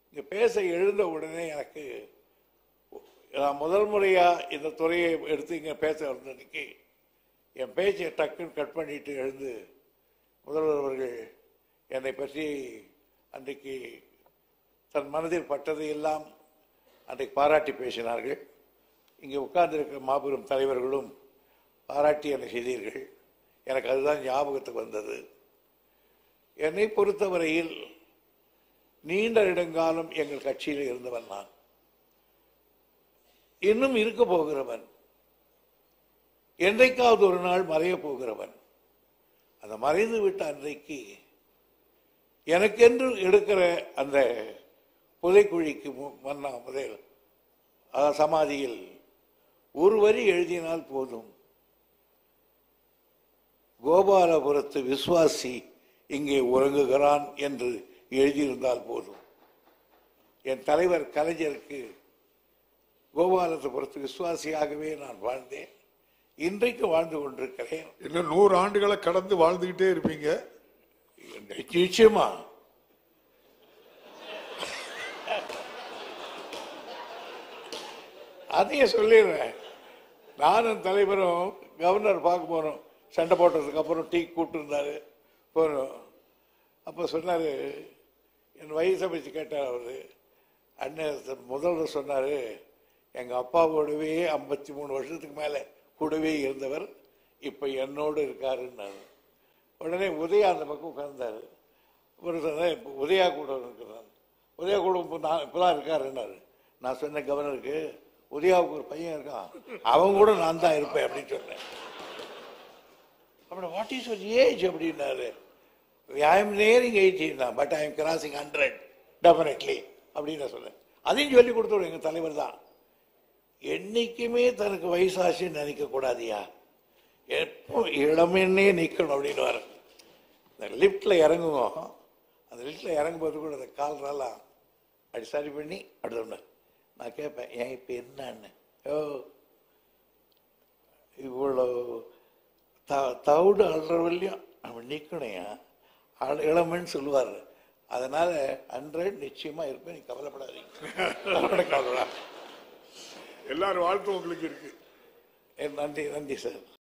இங்கே பேச எழுந்த உடனே எனக்கு நான் முதல் முறையாக இந்த துறையை எடுத்து இங்கே பேச வந்த அன்னைக்கு என் பேச்சை டக்குன்னு கட் பண்ணிட்டு எழுந்து முதல்வர் அவர்கள் என்னை பற்றி அன்றைக்கு தன் மனதில் பட்டதை எல்லாம் அன்றைக்கு பாராட்டி பேசினார்கள் இங்கே உட்கார்ந்திருக்கிற மாபெரும் தலைவர்களும் பாராட்டி என்னை செய்தீர்கள் எனக்கு அதுதான் ஞாபகத்துக்கு வந்தது என்னை பொறுத்தவரையில் நீண்ட நெடுங்காலம் எங்கள் கட்சியில் இருந்தவன் நான் இன்னும் இருக்க போகிறவன் என்றைக்காவது ஒரு நாள் மறைய போகிறவன் அந்த மறைந்து விட்ட அன்றைக்கு எனக்கென்று எடுக்கிற அந்த புதைக்குழிக்கு மு- மன்னா முதல் அதாவது சமாதியில் ஒரு வரி எழுதினால் போதும் கோபாலபுரத்து விசுவாசி இங்கே உறங்குகிறான் என்று எழுதியிருந்தால் போதும் என் தலைவர் கலைஞருக்கு கோபாலபுரத்து விசுவாசியாகவே நான் வாழ்ந்தேன் இன்றைக்கு வாழ்ந்து கொண்டிருக்கிறேன் இன்னும் நூறு ஆண்டுகளை கடந்து வாழ்ந்துகிட்டே இருப்பீங்க நிச்சயமா அதையும் சொல்லிடுறேன் நானும் தலைவரும் கவர்னர் பார்க்க போனோம் சண்டை போட்டதுக்கு அப்புறம் டீ கூப்பிட்டுருந்தாரு போனோம் அப்போ சொன்னார் என் வயசை வச்சு கேட்டார் அவர் அண்ணன் முதல்வர் சொன்னார் எங்கள் அப்பாவோடவே ஐம்பத்தி மூணு வருஷத்துக்கு மேலே கூடவே இருந்தவர் இப்போ என்னோடு இருக்காருன்னாரு உடனே உதயா அந்த பக்கம் உட்கார்ந்தாரு ஒரு சொன்னேன் இப்போ உதயா கூட இருக்கிறான் உதயா கூட இப்போ நான் இப்போதான் இருக்காருன்னாரு நான் சொன்னேன் கவர்னருக்கு உதயாவுக்கு ஒரு பையன் இருக்கான் அவன் கூட நான் தான் இருப்பேன் அப்படின்னு சொன்னேன் அப்புறம் வாட் இஸ் யுவர் ஏஜ் அப்படின்னாரு ஐ எம் நேரிங் எயிட்டீன் தான் but I am crossing hundred definitely அப்படின்னு நான் சொன்னேன் அதையும் சொல்லி கொடுத்துருவோம் எங்கள் தலைவர் தான் என்னைக்குமே தனக்கு வயசாச்சுன்னு நினைக்க கூடாதியா எப்போ இளமென்னே நிற்கணும் அப்படின்னு வர இந்த லிஃப்டில் இறங்குவோம் அந்த லிஃப்டில் இறங்கும்போது கூட அந்த கால் நல்லா அப்படி சரி பண்ணி அப்படி சொன்னேன் நான் கேட்பேன் ஏன் இப்போ என்னன்னு ஓ இவ்வளோ த தவிடு அல்றவரையும் அவன் நிற்கணையா இளமன்னு சொல்லுவார் அதனால ஹண்ட்ரட் நிச்சயமா இருப்பேன் நீ கவலைப்படாதீங்க கவலைப்படாதீங்க. எல்லாரும் வாழ்த்து உங்களுக்கு இருக்கு நன்றி நன்றி சார்